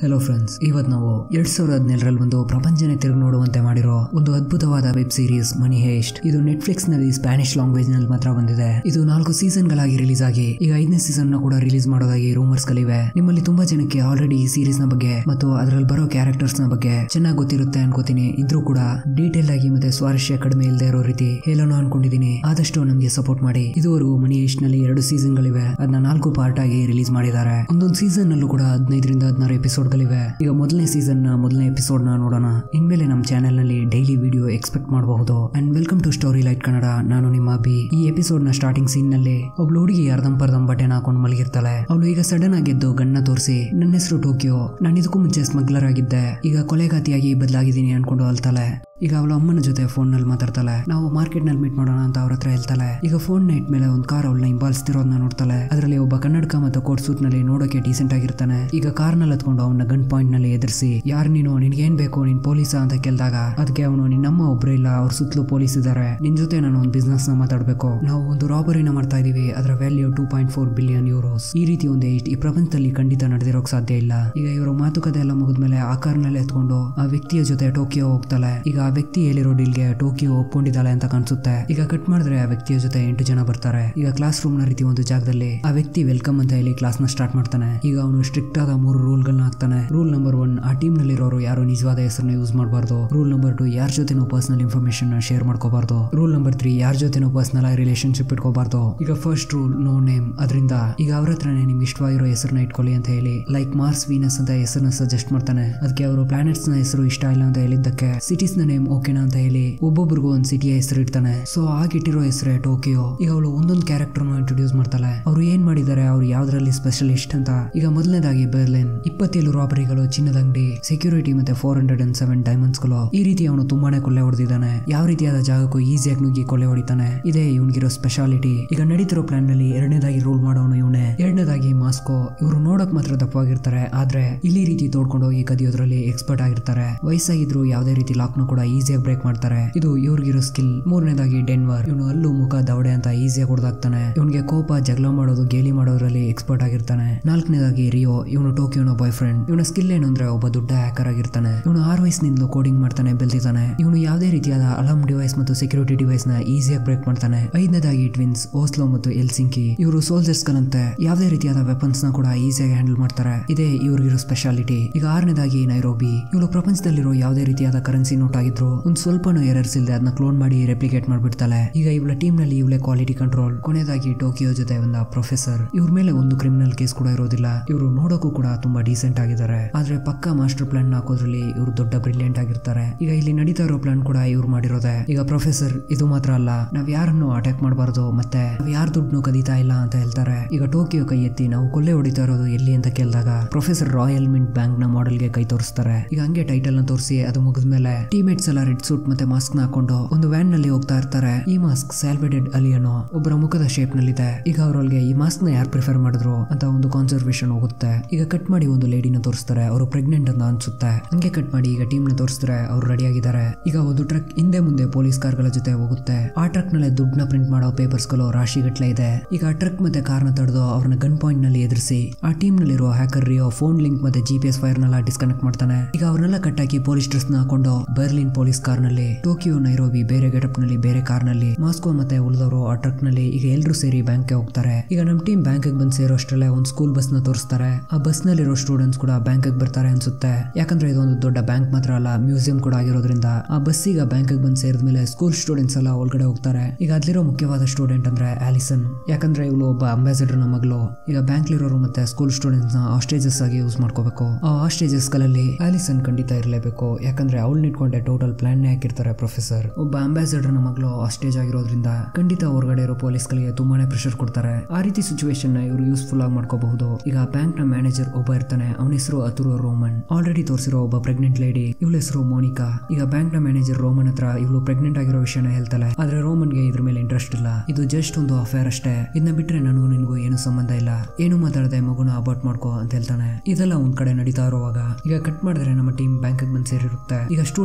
hello friends ಇವತ್ತು ನಾವು ಎರಡ್ ಸಾವಿರದ ಹದಿನೇಳರಲ್ಲಿ ಒಂದು ಪ್ರಪಂಚನೇ ತಿರುಗಿ ನೋಡುವಂತೆ ಮಾಡಿರೋ ಒಂದು ಅದ್ಭುತವಾದ ವೆಬ್ ಸೀರೀಸ್ ಮನಿ ಹೇಸ್ಟ್ ಇದು ನೆಟ್ಫ್ಲಿಕ್ಸ್ ನಲ್ಲಿ ಸ್ಪ್ಯಾನಿಷ್ ಲ್ಯಾಂಗ್ವೇಜ್ ನಲ್ಲಿ ಮಾತ್ರ ಬಂದಿದೆ ಇದು ನಾಲ್ಕು ಸೀಸನ್ ಗಳಾಗಿ ರಿಲೀಸ್ ಆಗಿ ಈಗ ಐದನೇ ಸೀಸನ್ ನ ಕೂಡ ರಿಲೀಸ್ ಮಾಡೋದಾಗಿ ರೂಮರ್ಸ್ ಗಳಿವೆ ನಿಮ್ಮಲ್ಲಿ ತುಂಬಾ ಜನಕ್ಕೆ ಆಲ್ರೆಡಿ ಈ ಸೀರೀಸ್ ನ ಬಗ್ಗೆ ಮತ್ತು ಅದರಲ್ಲಿ ಬರೋ ಕ್ಯಾರೆಕ್ಟರ್ಸ್ ನ ಬಗ್ಗೆ ಚೆನ್ನಾಗಿ ಗೊತ್ತಿರುತ್ತೆ ಅನ್ಕೋತೀನಿ ಇದ್ರೂ ಕೂಡ ಡೀಟೇಲ್ ಆಗಿ ಮತ್ತೆ ಸ್ವಾರಸ್ಯ ಕಡಿಮೆ ಇಲ್ಲದೆ ಇರೋ ರೀತಿ ಹೇಳೋಣ ಅನ್ಕೊಂಡಿದೀನಿ ಆದಷ್ಟು ನಮಗೆ ಸಪೋರ್ಟ್ ಮಾಡಿ ಇದುವರೆಗೂ ಮನಿ ಹೇಸ್ಟ್ ನಲ್ಲಿ ಎರಡು ಸೀಸನ್ ಗಳಿವೆ ಅದನ್ನ ನಾಲ್ಕು ಪಾರ್ಟ್ ಆಗಿ ರಿಲೀಸ್ ಮಾಡಿದ್ದಾರೆ ಒಂದೊಂದು ಸೀಸನ್ ನಲ್ಲೂ ಕೂಡ ಹದಿನೈದರಿಂದ ಹದಿನಾರು ಎಪಿಸೋಡ್ ಗಳಿವೆ ಈಗ ಮೊದಲನೇ ಸೀಸನ್ ನ ಮೊದಲನೇ ಎಪಿಸೋಡ್ ನ ನೋಡೋಣ ಇನ್ಮೇಲೆ ನಮ್ಮ ಚಾನೆಲ್ ನಲ್ಲಿ ಡೈಲಿ ವಿಡಿಯೋ ಎಕ್ಸ್ಪೆಕ್ಟ್ ಮಾಡಬಹುದು and welcome to story light Kannada ನಾನು ನಿಮ್ಮ ಅಭಿ ಈ ಎಪಿಸೋಡ್ ನ ಸ್ಟಾರ್ಟಿಂಗ್ ಸೀನ್ ನಲ್ಲಿ ಒಬ್ಳು ಹುಡುಗಿ ಅರ್ಧಂಪರ್ಧಂ ಬಟ್ಟೆನ ಹಾಕೊಂಡು ಮಲಗಿರ್ತಾಳೆ ಅವಳು ಈಗ ಸಡನ್ ಆಗಿ ಎದ್ದು ಗಣ್ಣ ತೋರಿಸಿ ನನ್ನ ಹೆಸರು ಟೋಕಿಯೋ ನಾನು ಇದಕ್ಕೂ ಮುಂಚೆ ಸ್ಮಗ್ಲರ್ ಆಗಿದ್ದೆ ಈಗ ಕೊಲೆಗಾತಿಯಾಗಿ ಬದಲಾಗಿದ್ದೀನಿ ಅನ್ಕೊಂಡು ಅಳ್ತಾಳೆ ಈಗ ಅವಳ ಅಮ್ಮನ ಜೊತೆ ಫೋನ್ ನಲ್ಲಿ ಮಾತಾಡ್ತಾಳೆ ನಾವು ಮಾರ್ಕೆಟ್ ನಲ್ಲಿ ಮೀಟ್ ಮಾಡೋಣ ಅಂತ ಅವ್ರ ಹತ್ರ ಹೇಳ್ತಾಳೆ ಈಗ ಫೋನ್ ನೈಟ್ ಮೇಲೆ ಒಂದು ಕಾರ್ ಅವಳನ್ನ ಹಿಂಬಾಲಿಸ್ತಿರೋದನ್ನ ನೋಡ್ತಾಳೆ ಅದರಲ್ಲಿ ಒಬ್ಬ ಕನ್ನಡಕ ಮತ್ತು ಕೋಟ್ ಸೂಟ್ ನಲ್ಲಿ ನೋಡೋಕೆ ಡೀಸೆಂಟ್ ಆಗಿರ್ತಾನೆ ಈಗ ಕಾರ್ ನಲ್ಲಿ ಹತ್ಕೊಂಡು ಅವನ ಗನ್ ಪಾಯಿಂಟ್ ನಲ್ಲಿ ಎದುರಿಸಿ ಯಾರು ನೀನು ನಿನ್ಗೆ ಏನ್ ಬೇಕು ನೀನ್ ಪೊಲೀಸ ಅಂತ ಕೇಳಿದಾಗ ಅದಕ್ಕೆ ಅವನು ನಿನ್ನಮ್ಮ ಒಬ್ರು ಇಲ್ಲ ಅವ್ರ ಸುತ್ತಲೂ ಪೊಲೀಸ್ ಇದ್ದಾರೆ ನಿನ್ ಜೊತೆ ನಾನು ಒಂದು ಬಿಸ್ನೆಸ್ ನ ಮಾತಾಡ್ಬೇಕು ನಾವು ಒಂದು ರಾಬರಿನ ಮಾಡ್ತಾ ಇದೀವಿ ಅದರ value two point four billion euros ಈ ರೀತಿ ಒಂದು ಏಟ್ ಈ ಪ್ರಪಂಚದಲ್ಲಿ ಖಂಡಿತ ನಡೆದಿರೋಕ್ ಸಾಧ್ಯ ಇಲ್ಲ ಈಗ ಇವರ ಮಾತುಕತೆ ಎಲ್ಲ ಮುಗಿದ್ಮೇಲೆ ಆ ಕಾರ್ನಲ್ಲಿ ಎತ್ಕೊಂಡು ಆ ವ್ಯಕ್ತಿಯ ಜೊತೆ ಟೋಕಿಯೋ ಹೋಗ್ತಾಳೆ ಈಗ ಆ ವ್ಯಕ್ತಿ ಹೇಳಿರೋ ಡೀಲ್ಗೆ ಟೋಕಿಯೋ ಒಪ್ಕೊಂಡಿದ್ದಾಳೆ ಅಂತ ಕಾಣಿಸುತ್ತೆ ಈಗ ಕಟ್ ಮಾಡಿದ್ರೆ ಆ ವ್ಯಕ್ತಿಯ ಜೊತೆ ಎಂಟು ಜನ ಬರ್ತಾರೆ ಈಗ ಕ್ಲಾಸ್ ರೂಮ್ ನ ರೀತಿ ಒಂದು ಜಾಗದಲ್ಲಿ ಆ ವ್ಯಕ್ತಿ ವೆಲ್ಕಮ್ ಅಂತ ಹೇಳಿ ಕ್ಲಾಸ್ ನ ಸ್ಟಾರ್ಟ್ ಮಾಡ್ತಾನೆ ಈಗ ಅವನು ಸ್ಟ್ರಿಕ್ಟ್ ಆದ ಮೂರು ರೂಲ್ ಗಳನ್ನ ಹಾಕ್ತಾನೆ ರೂಲ್ ನಂಬರ್ ಒನ್ ಆ ಟೀಮ್ ನಲ್ಲಿರೋರು ಯಾರು ನಿಜವಾದ ಹೆಸರನ್ನ ಯೂಸ್ ಮಾಡಬಾರ್ದು ರೂಲ್ ನಂಬರ್ ಟು ಯಾರ ಜೊತೆನೂ ಪರ್ಸನಲ್ ಇನ್ಫಾರ್ಮೇಶನ್ ಶೇರ್ ಮಾಡ್ಕೋಬಾರ್ದು ರೂಲ್ ನಂಬರ್ ತ್ರೀ ಯಾರ ಜೊತೆನೂ ಪರ್ಸನಲ್ ಆಗಿ ರಿಲೇಶನ್ಶಿಪ್ ಇಟ್ಕೋಬಾರ್ದು ಈಗ ಫಸ್ಟ್ ರೂಲ್ ನೋ ನೇಮ್ ಅದರಿಂದ ಈಗ ಅವ್ರ ಹತ್ರನೇ ನಿಮ್ಗೆ ಇಷ್ಟವಾಗಿರೋ ಹೆಸರನ್ನ ಇಟ್ಕೊಳ್ಳಿ ಅಂತ ಹೇಳಿ ಲೈಕ್ ಮಾರ್ಸ್ ವೀನಸ್ ಅಂತ ಹೆಸರನ್ನ ಸಜೆಸ್ಟ್ ಮಾಡ್ತಾನೆ ಅದಕ್ಕೆ ಅವರು ಪ್ಲಾನೆಟ್ಸ್ ನ ಹೆಸರು ಇಷ್ಟ ಇಲ್ಲ ಅಂತ ಹೇಳಿದ್ದಕ್ಕೆ ಸಿಟೀಸ್ ನ ನೇಮ್ ಓಕೆನಾ ಅಂತ ಹೇಳಿ ಒಬ್ಬೊಬ್ರಿಗೂ ಒಂದು ಸಿಟಿಯ ಹೆಸರು ಇಡ್ತಾನೆ ಸೊ ಆಗಿಟ್ಟಿರೋ ಹೆಸರೇ ಟೋಕಿಯೋ ಈಗ ಅವಳು ಒಂದೊಂದು ಕ್ಯಾರೆಕ್ಟರ್ ಇಂಟ್ರೊಡ್ಯೂಸ್ ಮಾಡ್ತಾಳೆ ಅವ್ರು ಏನ್ ಮಾಡಿದ್ದಾರೆ ಅವ್ರು ಯಾವ್ದ್ರಲ್ಲಿ ಸ್ಪೆಷಲಿಸ್ಟ್ ಅಂತ ಈಗ ಮೊದಲನೇದಾಗಿ ಬರ್ಲಿನ್ ಇಪ್ಪತ್ತೇಳು ರಾಬರಿಗಳು ಚಿನ್ನದ ಅಂಗಡಿ ಸೆಕ್ಯೂರಿಟಿ ಮತ್ತೆ four hundred and seven diamonds ಗಳು ಈ ರೀತಿ ಅವನು ತುಂಬಾನೇ ಕೊಲೆ ಹೊಡೆದಿದ್ದಾನೆ ಯಾವ ರೀತಿಯಾದ ಜಾಗಕ್ಕೂ ಈಸಿಯಾಗಿ ನುಗ್ಗಿ ಕೊಲೆ ಹೊಡಿತಾನೆ ಇದೇ ಇವನಿಗಿರೋ ಸ್ಪೆಷಾಲಿಟಿ ಈಗ ನಡೀತಿರೋ ಪ್ಲಾನ್ ನಲ್ಲಿ ಎರಡನೇದಾಗಿ ರೂಲ್ ಮಾಡೋನು ಇವನೇ ಎರಡನೇದಾಗಿ ಮಾಸ್ಕೋ ಇವರು ನೋಡಕ್ ಮಾತ್ರ ದಪ್ಪವಾಗಿರ್ತಾರೆ ಆದ್ರೆ ಇಲ್ಲಿ ರೀತಿ ತೋಡ್ಕೊಂಡು ಹೋಗಿ ಕದಿಯೋದ್ರಲ್ಲಿ ಎಕ್ಸ್ಪರ್ಟ್ ಆಗಿರ್ತಾರೆ ವಯಸ್ಸಾಗಿದ್ರು ಯಾವುದೇ ರೀತಿ ಲಾಕ್ನು ಕೂಡ ಈಸಿಯಾಗಿ ಬ್ರೇಕ್ ಮಾಡ್ತಾರೆ ಇದು ಇವ್ರಿಗಿರೋ ಸ್ಕಿಲ್ ಮೂರನೇದಾಗಿ ಡೆನ್ವರ್ ಇವನು ಅಲ್ಲು ಮುಖ ದವಡೆ ಅಂತ ಈಸಿಯಾಗಿ ಹೊಡೆದಾಗ್ತಾನೆ ಇವನಿಗೆ ಕೋಪ ಜಗಳ ಮಾಡೋದು ಗೇಲಿ ಮಾಡೋದ್ರಲ್ಲಿ ಎಕ್ಸ್ಪರ್ಟ್ ಆಗಿರ್ತಾನೆ ನಾಲ್ಕನೇದಾಗಿ ರಿಯೋ ಇವನು ಟೋಕಿಯೋನ ಬಾಯ್ ಫ್ರೆಂಡ್ ಇವನ ಸ್ಕಿಲ್ ಏನು ಅಂದ್ರೆ ಒಬ್ಬ ದೊಡ್ಡ ಹ್ಯಾಕರ್ ಆಗಿರ್ತಾನೆ ಇವನು ಆರು ವಯಸ್ಸಿನಿಂದಲೂ ಕೋಡಿಂಗ್ ಮಾಡ್ತಾನೆ ಬೆಳೆದಿದ್ದಾನೆ ಇವನು ಯಾವುದೇ ರೀತಿಯಾದ ಅಲಾರ್ಮ್ ಡಿವೈಸ್ ಮತ್ತು ಸೆಕ್ಯೂರಿಟಿ ಡಿವೈಸ್ ನ ಈಸಿಯಾಗಿ ಬ್ರೇಕ್ ಮಾಡ್ತಾನೆ ಐದನೇದಾಗಿ ಟ್ವಿನ್ಸ್ ಓಸ್ಲೋ ಮತ್ತು ಎಲ್ಸಿಂಕಿ ಇವರು ಸೋಲ್ಜರ್ಸ್ ಗಳಂತೆ ಯಾವುದೇ ರೀತಿಯಾದ ವೆಪನ್ಸ್ ನ ಕೂಡ ಈಸಿಯಾಗಿ ಹ್ಯಾಂಡಲ್ ಮಾಡ್ತಾರೆ ಇದೇ ಇವ್ರಿಗಿರೋ ಸ್ಪೆಷಾಲಿಟಿ ಈಗ ಆರನೇದಾಗಿ ನೈರೋಬಿ ಇವಳು ಪ್ರಪಂಚದಲ್ಲಿರೋ ಯಾವುದೇ ರೀತಿಯಾದ ಕರೆನ್ಸಿ ನೋಟ್ ಆಗಿದ್ರು ಒಂದು ಸ್ವಲ್ಪನೂ ಎರರ್ಸ್ ಇಲ್ಲದೆ ಅದನ್ನ ಕ್ಲೋನ್ ಮಾಡಿ ರೆಪ್ಲಿಕೇಟ್ ಮಾಡ್ಬಿಡ್ತಾಳೆ ಈಗ ಇವಳ ಟೀಮ್ ನಲ್ಲಿ ಇವಳೆ ಕ್ವಾಲಿಟಿ ಕಂಟ್ರೋಲ್ ಕೊನೆಯದಾಗಿ ಟೋಕಿಯೋ ಜೊತೆ ಒಂದ ಪ್ರೊಫೆಸರ್ ಇವ್ರ ಮೇಲೆ ಒಂದು ಕ್ರಿಮಿನಲ್ ಕೇಸ್ ಕೂಡ ಇರೋದಿಲ್ಲ ಇವರು ನೋಡೋಕ್ಕೂ ಕೂಡ ತುಂಬಾ ಡೀಸೆಂಟ್ ಆಗಿದ್ದಾರೆ ಆದ್ರೆ ಪಕ್ಕ ಮಾಸ್ಟರ್ ಪ್ಲಾನ್ ಹಾಕೋದ್ರಲ್ಲಿ ಇವರು ದೊಡ್ಡ ಬ್ರಿಲಿಯಂಟ್ ಆಗಿರ್ತಾರೆ ಈಗ ಇಲ್ಲಿ ನಡೀತಾ ಇರೋ ಪ್ಲಾನ್ ಕೂಡ ಇವ್ರು ಮಾಡಿರೋದೆ ಈಗ ಪ್ರೊಫೆಸರ್ ಇದು ಮಾತ್ರ ಅಲ್ಲ ನಾವ್ ಯಾರನ್ನು ಅಟ್ಯಾಕ್ ಮಾಡಬಾರ್ದು ಮತ್ತೆ ನಾವ್ ಯಾರ ದುಡ್ಡು ಕದೀತಾ ಇಲ್ಲ ಅಂತ ಹೇಳ್ತಾರೆ ಈಗ ಟೋಕಿಯೋ ಕೈ ಎತ್ತಿ ನಾವು ಕೊಲ್ಲೆ ಹೊಡಿತಾ ಇರೋದು ಎಲ್ಲಿ ಅಂತ ಕೇಳಿದಾಗ ಪ್ರೊಫೆಸರ್ ರಾಯಲ್ ಮಿಂಟ್ ಬ್ಯಾಂಕ್ ನ ಮಾಡೆಲ್ ಗೆ ಕೈ ತೋರಿಸ್ತಾರೆ ಈಗ ಹಂಗೆ ಟೈಟಲ್ ನ ತೋರಿಸಿ ಅದು ಮುಗಿದ್ಮೇಲೆ ಟೀಮೇಟ್ಸ್ ಎಲ್ಲ ರೆಡ್ ಸೂಟ್ ಮತ್ತೆ ಮಾಸ್ಕ್ ನ ಹಾಕೊಂಡು ಒಂದು ವ್ಯಾನ್ ನಲ್ಲಿ ಹೋಗ್ತಾ ಇರ್ತಾರೆ ಈ ಮಾಸ್ಕ್ ಸ್ಯಾಲ್ವೆಡೆಡ್ ಅಲಿ ಅನ್ನೋ ಒಬ್ಬರ ಮುಖದ ಶೇಪ್ ನಲ್ಲಿದೆ ಈಗ ಅವರೊಳಗೆ ಈ ಮಾಸ್ಕ್ ನ ಯಾರು ಪ್ರಿಫರ್ ಮಾಡಿದ್ರು ಅಂತ ಒಂದು ಕಾನ್ಸರ್ವೇಷನ್ ಹೋಗುತ್ತೆ ಈಗ ಕಟ್ ಮಾಡಿ ಒಂದು ಲೇಡಿನ ತೋರಿಸ್ತಾರೆ ಅವರು ಪ್ರೆಗ್ನೆಂಟ್ ಅಂತ ಅನ್ಸುತ್ತೆ ಹಂಗೆ ಕಟ್ ಮಾಡಿ ಈಗ ಟೀಮ್ ನ ತೋರಿಸ್ತಾರೆ ಅವ್ರು ರೆಡಿ ಆಗಿದ್ದಾರೆ ಈಗ ಒಂದು ಟ್ರಕ್ ಹಿಂದೆ ಮುಂದೆ ಪೊಲೀಸ್ ಕಾರ್ ಗಳ ಜೊತೆ ಹೋಗುತ್ತೆ ಆ ಟ್ರಕ್ ನಲ್ಲಿ ದುಡ್ಡನ್ನ ಪ್ರಿಂಟ್ ಮಾಡೋ ಪೇಪರ್ಸ್ ಗಳು ರಾಶಿಗಟ್ಲೆ ಇದೆ ಈಗ ಆ ಟ್ರಕ್ ಮತ್ತೆ ಕಾರ್ ನ ತಡೆದು ಅವ್ರನ್ನ ಗನ್ ಪಾಯಿಂಟ್ ನಲ್ಲಿ ಎದುರಿಸಿ ಆ ಟೀಮ್ ನಲ್ಲಿರೋ ಹ್ಯಾಕರ್ ರಿಯೋ ಫೋನ್ ಲಿಂಕ್ ಮತ್ತೆ ಜಿ ಪಿ ಎಸ್ ಫೈರ್ ನೆಲ್ಲ ಡಿಸ್ಕನೆಕ್ಟ್ ಮಾಡ್ತಾನೆ ಈಗ ಅವ್ರನ್ನೆಲ್ಲ ಕಟ್ ಹಾಕಿ ಪೊಲೀಸ್ ಡ್ರೆಸ್ ನ ಹಾಕೊಂಡು ಬರ್ಲಿನ್ ಪೊಲೀಸ್ ಕಾರ್ ನಲ್ಲಿ ಟೋಕಿಯೋ ನೈರೋಬಿ ಬೇರೆ ಗೆಟಪ್ ನಲ್ಲಿ ಬೇರೆ ಕಾರ್ ನಲ್ಲಿ ಮಾಸ್ಕೋ ಮತ್ತೆ ಉಳಿದವರು ಆ ಟ್ರಕ್ ನಲ್ಲಿ ಈಗ ಎಲ್ಲರೂ ಸೇರಿ ಬ್ಯಾಂಕ್ ಗೆ ಹೋಗ್ತಾರೆ ಈಗ ನಮ್ ಟೀಮ್ ಬ್ಯಾಂಕ್ ಬಂದ್ ಸೇರೋ ಅಷ್ಟರಲ್ಲೇ ಒಂದು ಸ್ಕೂಲ್ ಬಸ್ ನ ತೋರಿಸ್ತಾರೆ ಆ ಬಸ್ ನಲ್ಲಿರೋ ಸ್ಟೂಡೆಂಟ್ಸ್ ಕೂಡ ಬ್ಯಾಂಕ್ ಬರ್ತಾರೆ ಅನ್ಸುತ್ತೆ ಯಾಕಂದ್ರೆ ಇದೊಂದು ದೊಡ್ಡ ಬ್ಯಾಂಕ್ ಮಾತ್ರ ಅಲ್ಲ ಮ್ಯೂಸಿಯಂ ಕೂಡ ಆಗಿರೋದ್ರಿಂದ ಆ ಬಸ್ ಈಗ ಬ್ಯಾಂಕ್ ಬಂದ್ ಸೇರಿದ್ಮೇಲೆ ಸ್ಕೂಲ್ ಸ್ಟೂಡೆಂಟ್ಸ್ ಎಲ್ಲ ಒಳಗಡೆ ಹೋಗ್ತಾರೆ ಈಗ ಅದ್ಲಿರೋ ಮುಖ್ಯವಾದ ಸ್ಟೂಡೆಂಟ್ ಅಂದ್ರೆ ಆಲಿಸನ್ ಯಾಕಂದ್ರೆ ಇವಳು ಒಬ್ಬ ಅಂಬಾಸಿಡರ್ ನ ಮಗಳು ಈಗ ಬ್ಯಾಂಕ್ ಇರೋರು ಮತ್ತೆ ಸ್ಕೂಲ್ ಸ್ಟೂಡೆಂಟ್ಸ್ ನ ಆಸ್ಟೇಜಸ್ ಆಗಿ ಯೂಸ್ ಮಾಡ್ಕೋಬೇಕು ಆ ಆಸ್ಟೇಜಸ್ ಗಳಲ್ಲಿ ಆಲಿಸನ್ ಖಂಡಿತ ಇರಲೇಬೇಕು ಯಾಕಂದ್ರೆ ಅವಳನ್ನ ಇಟ್ಕೊಂಡೆ ಟೋಟಲ್ ಪ್ಲಾನ್ ಹಾಕಿರ್ತಾರೆ ಪ್ರೊಫೆಸರ್ ಒಬ್ಬ ಅಂಬಾಸಿಡರ್ ನ ಮಗಳು ಆಸ್ಟೇಜ್ ಆಗಿರೋದ್ರಿಂದ ಖಂಡಿತ ಹೊರಗಡೆ ಇರೋ ಪೊಲೀಸ್ ಗಳಿಗೆ ತುಂಬಾನೇ ಪ್ರೆಷರ್ ಕೊಡ್ತಾರೆ ಆ ರೀತಿ ಸಿಚುವೇಶನ್ ನ ಇವರು ಯೂಸ್ಫುಲ್ ಆಗಿ ಮಾಡ್ಕೋಬಹುದು ಈಗ ಬ್ಯಾಂಕ್ ನ ಮ್ಯಾನೇಜರ್ ಒಬ್ಬ ಇರ್ತಾನೆ ಅವನ ಹೆಸರು ಅತುರು ರೋಮನ್ ಆಲ್ರೆಡಿ ತೋರಿಸಿರೋ ಒಬ್ಬ ಪ್ರೆಗ್ನೆಂಟ್ ಲೇಡಿ ಇವಳ ಹೆಸರು ಮೋನಿಕಾ ಈಗ ಬ್ಯಾಂಕ್ ನ ಮ್ಯಾನೇಜರ್ ರೋಮನ್ ಹತ್ರ ಇವಳು ಪ್ರೆಗ್ನೆಂಟ್ ಆಗಿರೋ ವಿಷಯನ ಹೇಳ್ತಾಳೆ ಆದ್ರೆ ರೋಮನ್ಗೆ ಇದ್ರ ಮೇಲೆ ಇಂಟ್ರೆಸ್ಟ್ ಇಲ್ಲ ಇದು ಜಸ್ಟ್ ಒಂದು ಅಫೇರ್ ಅಷ್ಟೇ ಇದನ್ನ ಬಿಟ್ರೆ ನನಗೂ ನಿನ್ಗೂ ಏನು ಸಂಬಂಧ ಇಲ್ಲ ಏನು ಮಾತಾಡದೆ ಮಗುನ ಅಬಾಟ್ ಮಾಡ್ಕೋ ಅಂತ ಹೇಳ್ತಾನೆ ಇದೆಲ್ಲ ಒಂದ್ ಕಡೆ ನಡೀತಾ ಇರುವಾಗ ಈಗ ಕಟ್ ಮಾಡಿದ್ರೆ ನಮ್ಮ ಟೀಮ್ ಬ್ಯಾಂಕ್ ಬಂದ್ ಸೇರಿರುತ್ತೆ ಈಗ ಸ್ಟೂಡೆಂಟ್ಸ್ ಎಲ್ಲ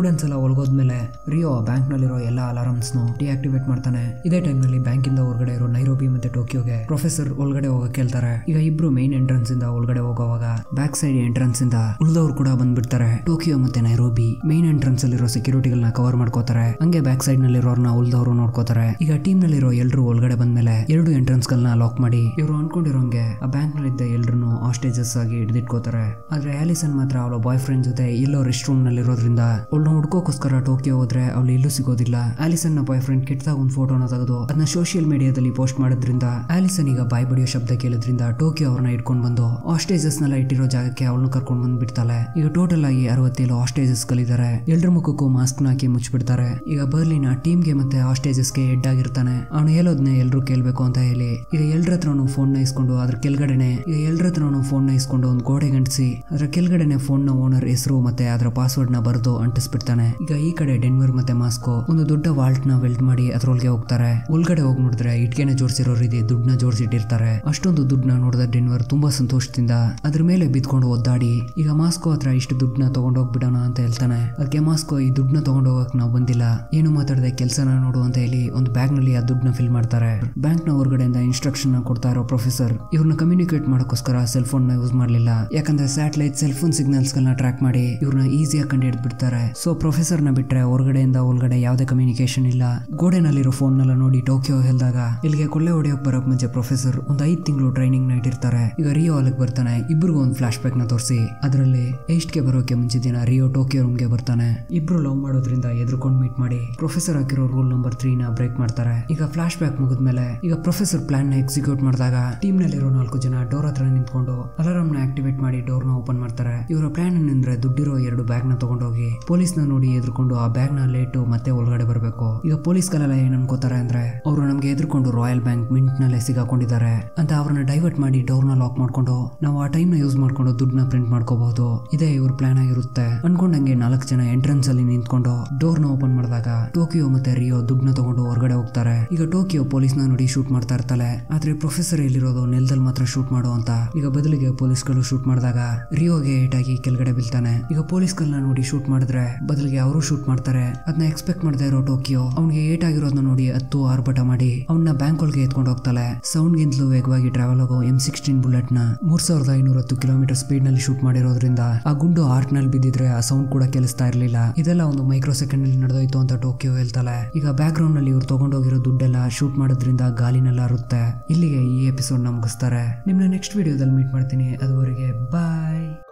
ಒಳಗೋದ್ಮೇಲೆ ರಿಯೋ ಬ್ಯಾಂಕ್ ನಲ್ಲಿರೋ ಎಲ್ಲ ಅಲಾರಮ್ಸ್ ನು ಡಿಆಕ್ಟಿವೇಟ್ ಮಾಡ್ತಾನೆ ಇದೇ ಟೈಮ್ ನಲ್ಲಿ ಬ್ಯಾಂಕ್ ಇಂದ ಹೊರಗಡೆ ಇರೋ ನೈರೋಬಿ ಮತ್ತೆ ಟೋಕಿಯೋಗೆ ಪ್ರೊಫೆಸರ್ ಒಳಗಡೆ ಹೋಗಕ್ ಕೇಳ್ತಾರೆ ಈಗ ಇಬ್ರು ಮೈನ್ ಎಂಟ್ರೆನ್ಸ್ ಇಂದ ಒಳಗಡೆ ಹೋಗೋವಾಗ ಬ್ಯಾಕ್ ಸೈಡ್ ಎಂಟ್ರೆನ್ಸ್ ಇಂದ ಉಳಿದವ್ರು ಕೂಡ ಬಂದ್ಬಿಡ್ತಾರೆ ಟೋಕಿಯೋ ಮತ್ತೆ ನೈರೋಬಿ ಮೈನ್ ಎಂಟ್ರೆನ್ಸ್ ಅಲ್ಲಿರೋ ಸೆಕ್ಯೂರಿಟಿಗಳನ್ನ ಕವರ್ ಮಾಡ್ಕೋತಾರೆ ಹಂಗೆ ಬ್ಯಾಕ್ ಸೈಡ್ ನಲ್ಲಿರೋರ್ನ ಉಳಿದವರು ನೋಡ್ಕೋತಾರೆ ಈಗ ಟೀಮ್ ನಲ್ಲಿರೋ ಎಲ್ರು ಒಳಗಡೆ ಬಂದ್ಮೇಲೆ ಎರಡು ಎಂಟ್ರೆನ್ಸ್ ಗಳನ್ನ ಲಾಕ್ ಮಾಡಿ ಇವರು ಅನ್ಕೊಂಡಿರೋಂಗೆ ಆ ಬ್ಯಾಂಕ್ ನಲ್ಲಿದ್ದ ಎಲ್ರು ಆಸ್ಟೇಜಸ್ ಆಗಿ ಹಿಡಿದಿಟ್ಕೋತಾರೆ ಆದ್ರೆ ಆಲಿಸನ್ ಮಾತ್ರ ಅವಳ ಬಾಯ್ ಫ್ರೆಂಡ್ ಜೊತೆ ಎಲ್ಲೋ ರೆಸ್ಟ್ ರೂಮ್ ನಲ್ಲಿರೋದ್ರಿಂದ ಅವಳನ್ನ ಹುಡ್ಕೋಕೋಸ್ಕರ ಟೋಕಿಯೋ ಹೋದ್ರೆ ಅವಳು ಎಲ್ಲೂ ಸಿಗೋದಿಲ್ಲ ಆಲಿಸನ್ ನ ಬಾಯ್ ಫ್ರೆಂಡ್ ಕೆಟ್ಟದಾಗ ಒಂದು ಫೋಟೋನ ತೆಗೆದು ಅದನ್ನ ಸೋಷಿಯಲ್ ಮೀಡಿಯಾದಲ್ಲಿ ಪೋಸ್ಟ್ ಮಾಡೋದ್ರಿಂದ ಆಲಿಸನ್ ಈಗ ಬಾಯ್ ಬಡಿಯೋ ಶಬ್ದ ಕೇಳಿದ್ರಿಂದ ಟೋಕಿಯೋ ಅವ್ರನ್ನ ಇಟ್ಕೊಂಡು ಬಂದು ಆಸ್ಟೇಜಸ್ ನೆಲ್ಲ ಇಟ್ಟಿರೋ ಜಾಗಕ್ಕೆ ಅವಳನ್ನ ಕರ್ಕೊಂಡು ಬಂದು ಬಿಡ್ತಾಳೆ ಈಗ ಟೋಟಲ್ ಆಗಿ ಅರವತ್ತೇಳು ಆಸ್ಟೇಜಸ್ ಗಳಿದ್ದಾರೆ ಎಲ್ರ ಮುಖಕ್ಕೂ ಮಾಸ್ಕ್ ಹಾಕಿ ಮುಚ್ಚಿಬಿಡ್ತಾರೆ ಈಗ ಬರ್ಲಿನ ಟೀಮ್ಗೆ ಮತ್ತೆ ಆಸ್ಟೇಜಸ್ಗೆ ಹೆಡ್ ಆಗಿರ್ತಾನೆ ಅವನು ಹೇಳೋದ್ನೆ ಎಲ್ರು ಕೇಳ್ಬೇಕು ಅಂತ ಹೇಳಿ ಈಗ ಎಲ್ರ ಹತ್ರನು ಫೋನ್ ನ ಇಸ್ಕೊಂಡು ಅದ್ರ ಕೆಳಗಡೆನೆ ಈಗ ಎಲ್ರ ಹತ್ರನು ಫೋನ್ ನ ಇಸ್ಕೊಂಡು ಒಂದು ಗೋಡೆ ಗಂಟಿಸಿ ಅದ್ರ ಕೆಳಗಡೆನೆ ಫೋನ್ ನ ಓನರ್ ಹೆಸರು ಮತ್ತೆ ಅದರ ಪಾಸ್ವರ್ಡ್ ನ ಬರೆದು ಅಂಟಿಸ್ಬಿಡ್ತಾನೆ ಈಗ ಈ ಕಡೆ ಡೆನ್ವರ್ ಮತ್ತೆ ಮಾಸ್ಕೋ ಒಂದು ದೊಡ್ಡ ವಾಲ್ಟ್ ನ ವೆಲ್ಟ್ ಮಾಡಿ ಅದ್ರೊಳಗೆ ಹೋಗ್ತಾರೆ ಒಳಗಡೆ ಹೋಗಿ ನೋಡಿದ್ರೆ ಇಟ್ಕೆನೆ ಜೋಡಿಸಿರೋ ರೀತಿ ದುಡ್ಡನ್ನ ಜೋಡಿಸಿಟ್ಟಿರ್ತಾರೆ ಅಷ್ಟೊಂದು ದುಡ್ಡನ್ನ ನೋಡಿದ ಡೆನ್ವರ್ ತುಂಬಾ ಸಂತೋಷದಿಂದ ಅದ್ರ ಮೇಲೆ ಬಿದ್ಕೊಂಡು ಒದ್ದಾಡಿ ಈಗ ಮಾಸ್ಕೋ ಹತ್ರ ಇಷ್ಟು ದುಡ್ಡನ್ನ ತಗೊಂಡು ಹೋಗ್ಬಿಡೋಣ ಅಂತ ಹೇಳ್ತಾನೆ ಅದಕ್ಕೆ ಮಾಸ್ಕೋ ಈ ದುಡ್ಡನ್ನ ತಗೊಂಡು ಹೋಗಕ್ ನಾವು ಬಂದಿಲ್ಲ ಏನು ಮಾತಾಡದೆ ಕೆಲಸನ ನೋಡು ಅಂತ ಹೇಳಿ ಒಂದು ಬ್ಯಾಗ್ ನಲ್ಲಿ ಆ ದುಡ್ಡನ್ನ ಫಿಲ್ ಮಾಡ್ತಾರೆ ಬ್ಯಾಂಕ್ ನ ಹೊರಗಡೆಯಿಂದ ಇನ್ಸ್ಟ್ರಕ್ಷನ್ ಕೊಡ್ತಾ ಇರೋ ಪ್ರೊಫೆಸರ್ ಇವ್ರನ್ನ ಕಮ್ಯುನಿಕೇಟ್ ಮಾಡೋಕ್ಕೋಸ್ಕರ ಸೆಲ್ ಫೋನ್ ನ ಯೂಸ್ ಮಾಡಲಿಲ್ಲ ಯಾಕಂದ್ರೆ ಸ್ಯಾಟಲೈಟ್ ಸೆಲ್ ಫೋನ್ ಸಿಗ್ನಲ್ಸ್ ಗಳನ್ನ ಟ್ರ್ಯಾಕ್ ಮಾಡಿ ಇವ್ರನ್ನ ಈಸಿಯಾಗಿ ಕಂಡು ಹಿಡಿದ್ಬಿಡ್ತಾರೆ ಸೊ ಪ್ರೊಫೆಸರ್ ನ ಬಿಟ್ರೆ ಹೊರಗಡೆಯಿಂದ ಒಳಗಡೆ ಯಾವುದೇ ಕಮ್ಯುನಿಕೇಶನ್ ಇಲ್ಲ ಗೋಡೆನಲ್ಲಿರೋ ಫೋನ್ ನೆಲ್ಲ ನೋಡಿ ಟೋಕಿಯೋ ಹೇಳ್ದಾಗ ಇಲ್ಲಿಗೆ ಕೊಳ್ಳೆ ಹೊಡೆಯೋಕ್ ಬರೋಕ್ ಮುಂಚೆ ಪ್ರೊಫೆಸರ್ ಒಂದು ಐದ್ ತಿಂಗಳು ಟ್ರೈನಿಂಗ್ ನ ಇಟ್ಟಿರ್ತಾರೆ ಈಗ ರಿಯೋ ಅಲ್ಲಿಗೆ ಬರ್ತಾನೆ ಇಬ್ರಿಗೂ ಒಂದು ಫ್ಲಾಶ್ ಬ್ಯಾಕ್ ನ ತೋರಿಸಿ ಅದರಲ್ಲಿ ಗೆ ಬರೋಕೆ ಮುಂಚೆ ದಿನ ರಿಯೋ ಟೋಕಿಯೋ ರೂಮ್ಗೆ ಬರ್ತಾನೆ ಇಬ್ರು ಲವ್ ಮಾಡೋದ್ರಿಂದ ಎದ್ರುಕೊಂಡು ಮೀಟ್ ಮಾಡಿ ಪ್ರೊಫೆಸರ್ ಹಾಕಿರೋ ರೂಲ್ ನಂಬರ್ ತ್ರೀ ನ ಬ್ರೇಕ್ ಮಾಡ್ತಾರೆ ಈಗ ಫ್ಲಾಶ್ ಬ್ಯಾಕ್ ಮುಗಿದ್ಮೇಲೆ ಈಗ ಪ್ರೊಫೆಸರ್ ಪ್ಲಾನ್ ನ ಎಕ್ಸಿಕ್ಯೂಟ್ ಮಾಡಿದಾಗ ಟೀಮ್ ನಲ್ಲಿರೋ ನಾಲ್ಕು ಜನ ಡೋರ್ ಹತ್ರ ನಿಂತ್ಕೊಂಡು ಅಲಾರಾಮ್ ನ ಆಕ್ಟಿವೇಟ್ ಮಾಡಿ ಡೋರ್ ನ ಓಪನ್ ಮಾಡ್ತಾರೆ ಇವರ ಪ್ಲಾನ್ ಏನಂದ್ರೆ ದುಡ್ಡಿರೋ ಎರಡು ಬ್ಯಾಗ್ ನ ತಗೊಂಡೋಗಿ ಪೊಲೀಸ್ ನ ನೋಡಿ ಎದ್ರುಕೊಂಡು ಆ ಬ್ಯಾಗ್ ನ ಲೇಟು ಮತ್ತೆ ಒಳಗಡೆ ಬರಬೇಕು ಈಗ ಪೊಲೀಸ್ಗಳೆಲ್ಲ ಏನ್ ಅನ್ಕೋತಾರೆ ಅಂದ್ರೆ ಅವರು ನಮ್ಗೆ ಎದ್ರುಕೊಂಡು ರಾಯಲ್ ಬ್ಯಾಂಕ್ ಮಿಂಟ್ ನಲ್ಲೇ ಸಿಗಾಕೊಂಡಿದ್ದಾರೆ ಅಂತ ಅವ್ರನ್ನ ಡೈವರ್ಟ್ ಮಾಡಿ ಡೋರ್ ನ ಲಾಕ್ ಮಾಡ್ಕೊಂಡು ನಾವು ಆ ಟೈಮ್ ನ ಯೂಸ್ ಮಾಡ್ಕೊಂಡು ದುಡ್ಡನ್ನ ಪ್ರಿಂಟ್ ಮಾಡ್ಕೋಬಹುದು ಇದೇ ಇವ್ರ ಪ್ಲಾನ್ ಆಗಿರುತ್ತೆ ಅನ್ಕೊಂಡಂಗೆ ನಾಲ್ಕು ಜನ ಎಂಟ್ರೆನ್ಸ್ ಅಲ್ಲಿ ನಿಂತ್ಕೊಂಡು ಡೋರ್ ನ ಓಪನ್ ಮಾಡಿದಾಗ ಟೋಕಿಯೋ ಮತ್ತೆ ರಿಯೋ ದುಡ್ಡನ್ನ ತಗೊಂಡು ಹೊರಗಡೆ ಹೋಗ್ತಾರೆ ಈಗ ಟೋಕಿಯೋ ಪೊಲೀಸ್ ನ ನೋಡಿ ಶೂಟ್ ಮಾಡ್ತಾ ಇರ್ತಾಳೆ ಆದ್ರೆ ಪ್ರೊಫೆಸರ್ ಎಲ್ಲಿರೋದು ನೆಲದಲ್ಲಿ ಮಾತ್ರ ಶೂಟ್ ಮಾಡೋ ಅಂತ ಈಗ ಬದಲಿಗೆ ಪೊಲೀಸ್ಗಳು ಶೂಟ್ ಮಾಡಿದಾಗ ರಿಯೋಗೆ ಏಟ್ ಆಗಿ ಕೆಳಗಡೆ ಬೀಳ್ತಾನೆ ಈಗ ಪೊಲೀಸ್ಗಳನ್ನ ನೋಡಿ ಶೂಟ್ ಮಾಡಿದ್ರೆ ಬದಲಿಗೆ ಅವರು ಶೂಟ್ ಮಾಡ್ತಾರೆ ಅದನ್ನ ಎಕ್ಸ್ಪೆಕ್ಟ್ ಮಾಡದೇ ಇರೋ ಟೋಕಿಯೋ ಅವ್ನಿಗೆ ಏಟ್ ಆಗಿರೋದನ್ನ ನೋಡಿ ಹತ್ತು ಆರ್ಭಟ ಮಾಡಿ ಅವನ್ನ ಬ್ಯಾಂಕ್ ಒಳಗೆ ಎತ್ಕೊಂಡು ಹೋಗ್ತಾಳೆ ಸೌಂಡ್ ಗಿಂತಲೂ ವೇಗವಾಗಿ ಟ್ರಾವೆಲ್ ಆಗೋ ಎಂ ಸಿಕ್ಸ್ಟೀನ್ ಬುಲೆಟ್ ನ ಮೂರ್ ಸಾವಿರದ ಐನೂರ ಹತ್ತು ಕಿಲೋಮೀಟರ್ ಸ್ಪೀಡ್ ನಲ್ಲಿ ಶೂಟ್ ಮಾಡಿರೋದ್ರಿಂದ ಆ ಗುಂಡು ಆರ್ಟ್ ನಲ್ಲಿ ಬಿದ್ದಿದ್ರೆ ಆ ಸೌಂಡ್ ಕೂಡ ಕೇಳಿಸ್ತಾ ಇರಲಿಲ್ಲ ಇದೆಲ್ಲ ಒಂದು ಮೈಕ್ರೋ ಸೆಕೆಂಡ್ ನಲ್ಲಿ ನಡೆದೋಯ್ತು ಅಂತ ಟೋಕಿಯೋ ಹೇಳ್ತಾಳೆ ಈಗ ಬ್ಯಾಕ್ ಗ್ರೌಂಡ್ ನಲ್ಲಿ ಇವ್ರು ತಗೊಂಡೋಗಿರೋ ದುಡ್ಡೆಲ್ಲ ಶೂಟ್ ಮಾಡೋದ್ರಿಂದ ಗಾಲಿನೆಲ್ಲ ಅರುತ್ತೆ ಇಲ್ಲಿಗೆ ಈ ಎಪಿಸೋಡ್ ನ ಮುಗಿಸ್ತಾರೆ ನಿಮ್ನ ನೆಕ್ಸ್ಟ್ ವಿಡಿಯೋದಲ್ಲಿ ಮೀಟ್ ಮಾಡ್ತೀನಿ ಅದುವರೆಗೆ ಬಾಯ್